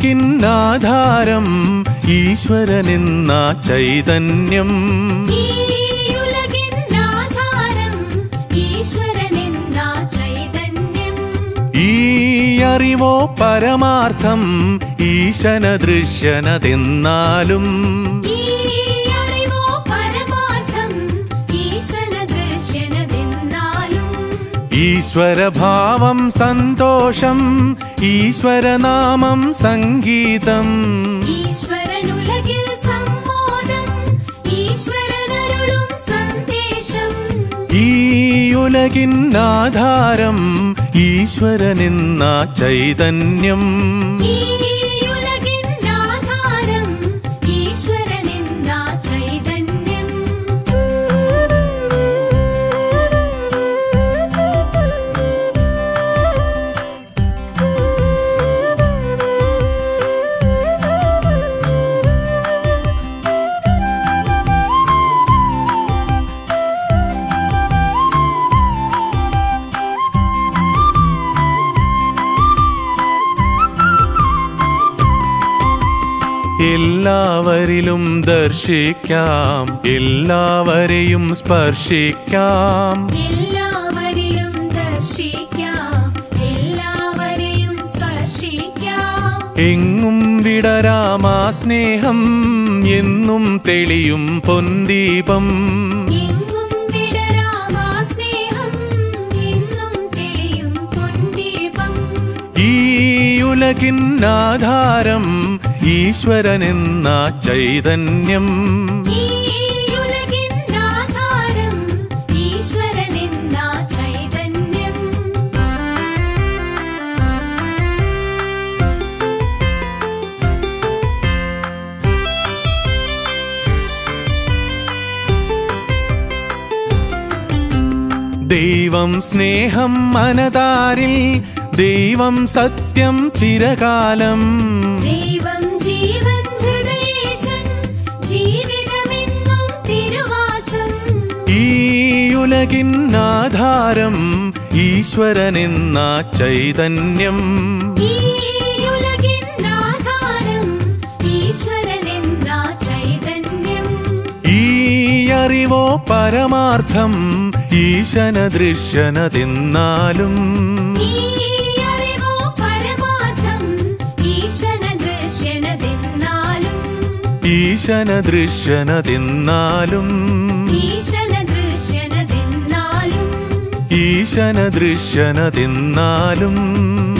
ഉലകിന്നാധാരം ഈശ്വരനെന്ന ചൈതന്യം ഈയുലകിന്നാധാരം ഈശ്വരനെന്ന ചൈതന്യം ഈ അറിവോ പരമാർത്ഥം ഈശന ദൃശ്യനതെന്നാലും ഈ അറിവോ പരമാർത്ഥം ഈശ്വര ദൃശ്യനതെന്നാലും ഈശ്വരഭാവം സന്തോഷം ഈശ്വരനാമം സംഗീതം ഈശ്വരനുലകിൽ സമ്മോദം ഈശ്വരനരുളും സന്ദേശം ഈ ഉലകിന്നാധാരം ഈശ്വരനെന്ന ചൈതന്യം ഈയുലകിന്നാധാരം ഈശ്വരനെന്ന ചൈതന്യം എല്ലാവരിലും ദർശിക്കാം എല്ലാവരെയും സ്പർശിക്കാം എല്ലാവരിലും ദർശിക്കാം എല്ലാവരെയും സ്പർശിക്കാം എങ്ങും വിടരാമാ സ്നേഹം എന്നും തെളിയും പൊന്തീപം എങ്ങും വിടരാമാ സ്നേഹം എന്നും തെളിയും പൊൻദീപം ഈ ഉലകിന്നാധാരം ഈശ്വരനെന്ന ചൈതന്യം ഈയുലകിന്നാധാരം ഈശ്വരനെന്ന ചൈതന്യം ദൈവം സ്നേഹം മനതാരിൽ ദൈവം സത്യം ചിരകാലം ദൈവം ജീവൻ ഹൃദയേശൻ ജീവിതമെന്നും തിരുവാസം ഈ ഉലകിന്നാധാരം ഈശ്വരനെന്ന ചൈതന്യം ഈയുലകിന്നാധാരം ഈശ്വരനെന്ന ചൈതന്യം ഈ അറിവോ പരമാർത്ഥം ഈശന ദൃശ്യനതെന്നാലും ഈ അറിവോ പരമാർത്ഥം ഈശന ദൃശ്യനതെന്നാലും ഈശന ദൃശ്യനതെന്നാലും ഈശന ദൃശ്യനതെന്നാലും ഈശന ദൃശ്യനതെന്നാലും